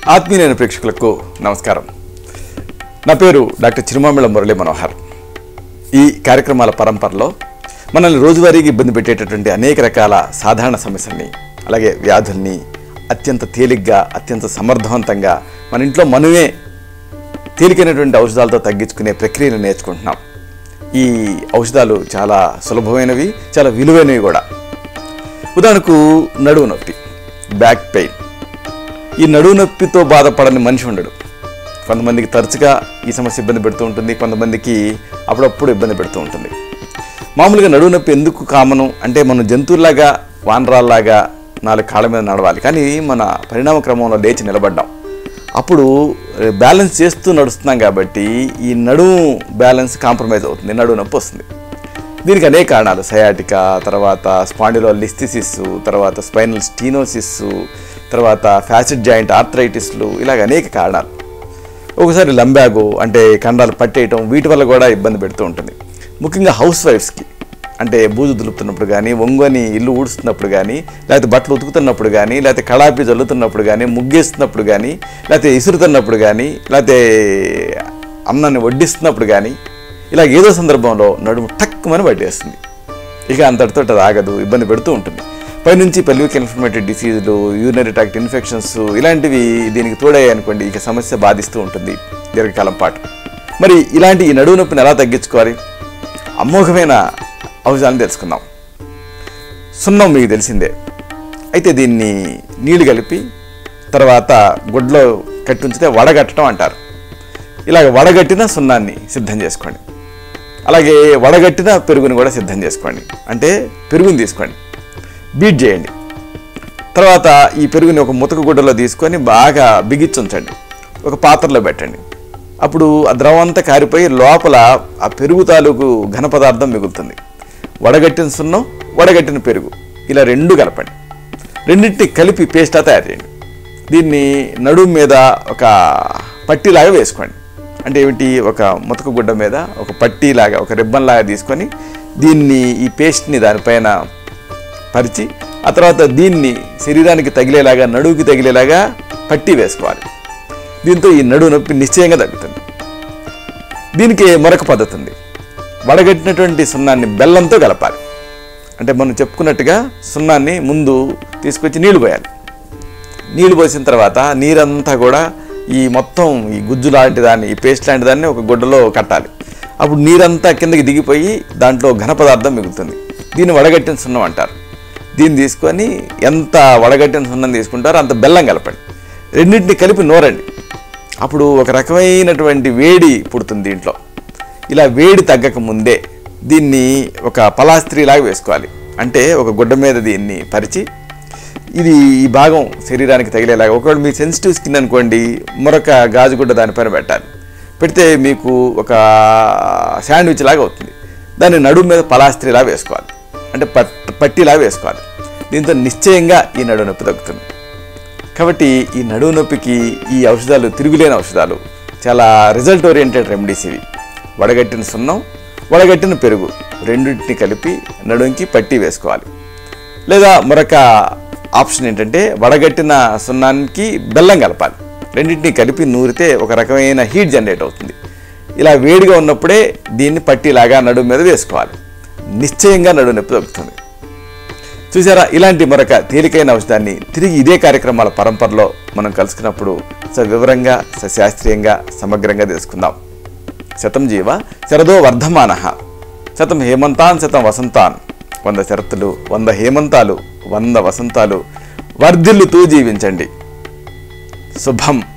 ఆత్మీయులైన ప్రేక్షకులకు నమస్కారం నా పేరు డాక్టర్ చిరుమామిళ మురళీ మనోహర్ ఈ కార్యక్రమాల పరంపరలో మనల్ని రోజువారీగా ఇబ్బంది పెట్టేటటువంటి అనేక రకాల సాధారణ సమస్యల్ని అలాగే వ్యాధుల్ని అత్యంత తేలిగ్గా అత్యంత సమర్థవంతంగా మన ఇంట్లో మనమే తేలికైనటువంటి ఔషధాలతో తగ్గించుకునే ప్రక్రియను నేర్చుకుంటున్నాం ఈ ఔషధాలు చాలా సులభమైనవి చాలా విలువైనవి కూడా ఉదాహరణకు నడువు నొప్పి బ్యాక్ పెయిన్ ఈ నడువు నొప్పితో బాధపడని మనిషి ఉండడు కొంతమందికి తరచుగా ఈ సమస్య ఇబ్బంది పెడుతూ ఉంటుంది కొంతమందికి అప్పుడప్పుడు ఇబ్బంది పెడుతూ ఉంటుంది మామూలుగా నడువు నొప్పి ఎందుకు కామను అంటే మనం జంతువుల్లాగా వానరాల్లాగా నాలుగు కాళ్ళ మీద నడవాలి కానీ మన పరిణామ క్రమంలో లేచి నిలబడ్డాం అప్పుడు బ్యాలెన్స్ చేస్తూ నడుస్తున్నాం కాబట్టి ఈ నడుము బ్యాలెన్స్ కాంప్రమైజ్ అవుతుంది నడువు నొప్పి వస్తుంది దీనికి అనేక కారణాలు సయాటికా తర్వాత స్పాండిలో లిస్థిసిస్ తర్వాత స్పైనల్ స్టీనోసిస్ తర్వాత ఫ్యాసిడ్ జాయింట్ ఆర్థరైటిస్లు ఇలాగ అనేక కారణాలు ఒకసారి లంబాగో అంటే కండాలు పట్టేయటం వీటి వల్ల కూడా ఇబ్బంది పెడుతూ ఉంటుంది ముఖ్యంగా హౌస్ వైఫ్స్కి అంటే బూజు దులుపుతున్నప్పుడు కానీ ఒంగోని ఇల్లు ఊడుస్తున్నప్పుడు కానీ లేకపోతే బట్టలు ఉతుకుతున్నప్పుడు కానీ లేకపోతే కళాపి జల్లుతున్నప్పుడు కానీ ముగ్గేస్తున్నప్పుడు కానీ లేకపోతే ఇసురుతున్నప్పుడు కానీ లేకపోతే అన్నాన్ని వడ్డిస్తున్నప్పుడు కానీ ఇలా ఏదో సందర్భంలో నడుము టక్కుమని పట్టేస్తుంది ఇక అంతటితో అది ఆగదు ఇబ్బంది పెడుతూ ఉంటుంది పైనుంచి పెల్విక్ ఇన్ఫ్లమేటరీ డిసీజులు యూరినరీ ట్రాక్ట్ ఇన్ఫెక్షన్స్ ఇలాంటివి దీనికి తోడయ్యాయి అనుకోండి ఇక సమస్య బాధిస్తూ ఉంటుంది దీర్ఘకాలం పాటు మరి ఇలాంటి ఈ నడువు నొప్పిని ఎలా తగ్గించుకోవాలి అమోఘమైన ఔషధాలను తెలుసుకుందాం సున్నం మీకు తెలిసిందే అయితే దీన్ని నీళ్లు కలిపి తర్వాత గుడ్లో కట్టి ఉంచితే వడగట్టడం అంటారు ఇలాగ వడగట్టిన సున్నాన్ని సిద్ధం చేసుకోండి అలాగే వడగట్టిన పెరుగుని కూడా సిద్ధం చేసుకోండి అంటే పెరుగుని తీసుకోండి బీట్ చేయండి తర్వాత ఈ పెరుగుని ఒక ముతక గుడ్డలో తీసుకొని బాగా బిగించుంచండి ఒక పాత్రలో పెట్టండి అప్పుడు ఆ ద్రవం అంతా కారిపోయి లోపల ఆ పెరుగు తాలూకు ఘన పదార్థం మిగులుతుంది వడగట్టిన సున్నం వడగట్టిన పెరుగు ఇలా రెండు కలపండి రెండింటిని కలిపి పేస్టా తయారు చేయండి దీన్ని నడుము మీద ఒక పట్టీలాగా వేసుకోండి అంటే ఏమిటి ఒక ముతక గుడ్డ మీద ఒక పట్టీలాగా ఒక రిబ్బన్ లాగా తీసుకొని దీన్ని ఈ పేస్ట్ని దానిపైన పరిచి ఆ తర్వాత దీన్ని శరీరానికి తగిలేలాగా నడువుకి తగిలేలాగా పట్టి వేసుకోవాలి దీంతో ఈ నడువు నొప్పి నిశ్చయంగా తగ్గుతుంది దీనికి మరొక పద్ధతి ఉంది వడగట్టినటువంటి సున్నాన్ని బెల్లంతో కలపాలి అంటే మనం చెప్పుకున్నట్టుగా సున్నాన్ని ముందు తీసుకొచ్చి నీళ్లు పోయాలి నీళ్లు పోసిన తర్వాత నీరంతా కూడా ఈ మొత్తం ఈ గుజ్జు లాంటి దాన్ని ఈ పేస్ట్ లాంటి దాన్ని ఒక గుడ్డలో కట్టాలి అప్పుడు నీరంతా కిందకి దిగిపోయి దాంట్లో ఘన పదార్థం మిగులుతుంది దీన్ని వడగట్టిన సున్నం అంటారు దీన్ని తీసుకొని ఎంత వడగట్టిన సున్నం తీసుకుంటారో అంత బెల్లం కలపండి రెండింటిని కలిపి నోరండి అప్పుడు ఒక రకమైనటువంటి వేడి పుడుతుంది దీంట్లో ఇలా వేడి తగ్గక ముందే దీన్ని ఒక పలాస్త్రీలాగా వేసుకోవాలి అంటే ఒక గుడ్డ మీద దీన్ని పరిచి ఇది ఈ భాగం శరీరానికి తగిలేలాగా ఒకవేళ మీ సెన్సిటివ్ స్కిన్ అనుకోండి మరొక గాజుగుడ్డ దానిపైన పెట్టాలి పెడితే మీకు ఒక శాండ్విచ్ లాగా అవుతుంది దాన్ని నడుము మీద పలాస్త్రీలా వేసుకోవాలి అంటే పట్ పట్టీలా వేసుకోవాలి దీంతో నిశ్చయంగా ఈ నడుము నొప్పి తగ్గుతుంది కాబట్టి ఈ నడువు నొప్పికి ఈ ఔషధాలు తిరుగులేని ఔషధాలు చాలా రిజల్ట్ ఓరియంటెడ్ రెమెడీస్ ఇవి వడగట్టిన సున్నం వడగట్టిన పెరుగు రెండింటిని కలిపి నడుంకి పట్టి వేసుకోవాలి లేదా మరొక ఆప్షన్ ఏంటంటే వడగట్టిన సున్నానికి బెల్లం కలపాలి రెండింటిని కలిపి నూరితే ఒక రకమైన హీట్ జనరేట్ అవుతుంది ఇలా వేడిగా ఉన్నప్పుడే దీన్ని పట్టిలాగా నడుము మీద వేసుకోవాలి నిశ్చయంగా నడుము నొప్పి తగ్గుతుంది చూసారా ఇలాంటి మరొక తేలికైన ఔషధాన్ని తిరిగి ఇదే కార్యక్రమాల పరంపరలో మనం కలుసుకున్నప్పుడు సవివరంగా సశాస్త్రీయంగా సమగ్రంగా తెలుసుకుందాం శతం జీవ శరదో వర్ధమాన శతం హేమంతాన్ శతం వసంతాన్ వంద శరత్తులు వంద హేమంతాలు వంద వసంతాలు వర్ధిల్లుతూ జీవించండి శుభం